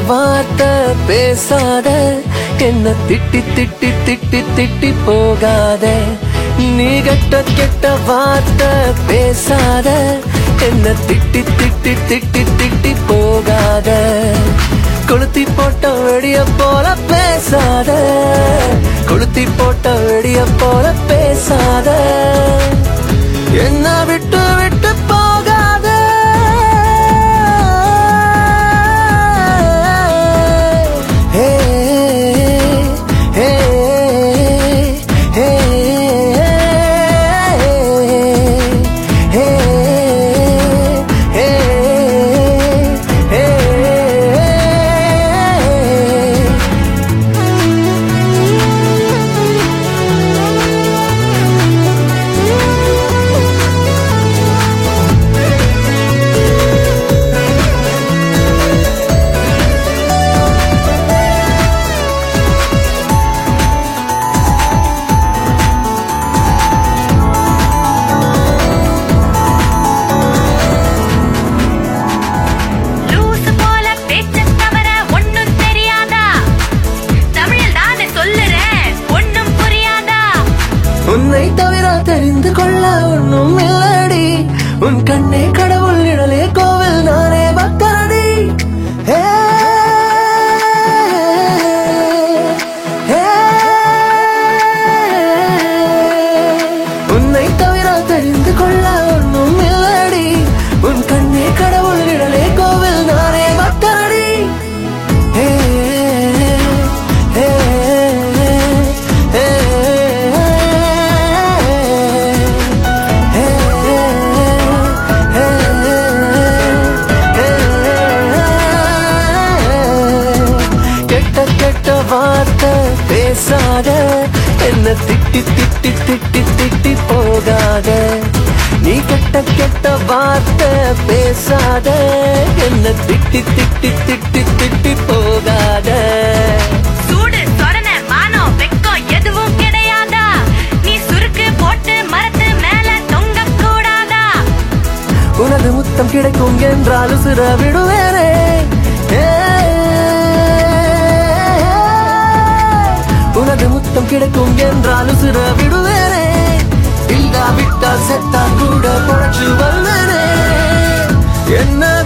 வார்த்தை பேசாத என்ன திட்டி திட்டி திட்டி திட்டி போகாத நீ கெட்ட கெட்ட வார்த்தை பேசாத என்ன திட்டி திட்டி திட்டி திட்டி போகாத கொளுத்தி போட்ட வெடிய போல பேசாத கொளுத்தி போட்ட வெடிய போல பேசாத என்ன விட்டு விட்டு போகாத ஹே ஹே ஹே ஹே ஹே ஹே லூசு போல பேச்சத் தவிர ஒண்ணும் தெரியாதா தமிழில் தானே சொல்லுறேன் ஒண்ணும் புரியாதா உன்னை தவிர தெரிந்து கொள்ள ஒன்றும் இல்லடி உன் கண்ணே கடவுள் நிழலே கோவில் நானே பக்தரடி ஹே, ஹே. உன்னை தவிர தெரிந்து கொள்ள ஒன்றும் இல்லடி உன் கண்ணே கடவுள் நிழலே கோவில் நானே பக்தரடி ஹே, ஹே, ஹே, கெட்ட கெட்ட வார்த்தை பேசாத என்ன திட்டி திட்டி திட்டி திட்டி போகாத நீ கெட்ட கெட்ட வார்த்தை பேசாத என்ன திட்டி திட்டி திட்டி திட்டி போகாத சூடு சொரண மானம் வெக்கம் எதுவும் கிடையாதா நீ சுருக்கு போட்டு மரத்து மேல தொங்க கூடாதா உனது முத்தம் கிடைக்கும் என்றால் உசுர விடுவேனே ஏ, உனது முத்தம் கிடைக்கும் என்றால் உசுர விடுவேனே இல்லாவிட்டால் செத்தான் கூட பொழைச்சு வருவேனே என்ன